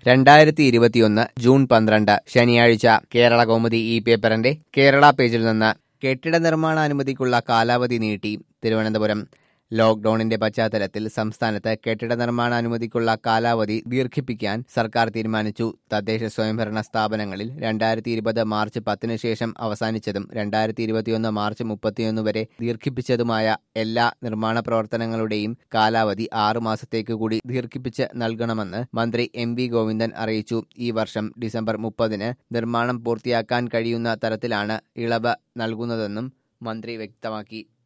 രണ്ടായിരത്തി ഇരുപത്തിയൊന്ന് ജൂൺ പന്ത്രണ്ട് ശനിയാഴ്ച കേരള കൗമുദി ഈ പേപ്പറിന്റെ കേരള പേജിൽ നിന്ന് കെട്ടിട നിർമ്മാണ അനുമതിക്കുള്ള കാലാവധി നീട്ടി തിരുവനന്തപുരം ലോക്ഡൌണിന്റെ പശ്ചാത്തലത്തിൽ സംസ്ഥാനത്ത് കെട്ടിട നിർമ്മാണ അനുമതിക്കുള്ള കാലാവധി ദീർഘിപ്പിക്കാൻ സർക്കാർ തീരുമാനിച്ചു തദ്ദേശ സ്വയംഭരണ സ്ഥാപനങ്ങളിൽ രണ്ടായിരത്തി ഇരുപത് മാർച്ച് പത്തിന് ശേഷം അവസാനിച്ചതും രണ്ടായിരത്തി ഇരുപത്തിയൊന്ന് മാർച്ച് മുപ്പത്തിയൊന്ന് വരെ ദീർഘിപ്പിച്ചതുമായ എല്ലാ നിർമ്മാണ പ്രവർത്തനങ്ങളുടെയും കാലാവധി ആറു മാസത്തേക്ക് കൂടി ദീർഘിപ്പിച്ച് നൽകണമെന്ന് മന്ത്രി എം വി ഗോവിന്ദൻ അറിയിച്ചു ഈ വർഷം ഡിസംബർ മുപ്പതിന് നിർമ്മാണം പൂർത്തിയാക്കാൻ കഴിയുന്ന തരത്തിലാണ് ഇളവ് നൽകുന്നതെന്നും മന്ത്രി വ്യക്തമാക്കി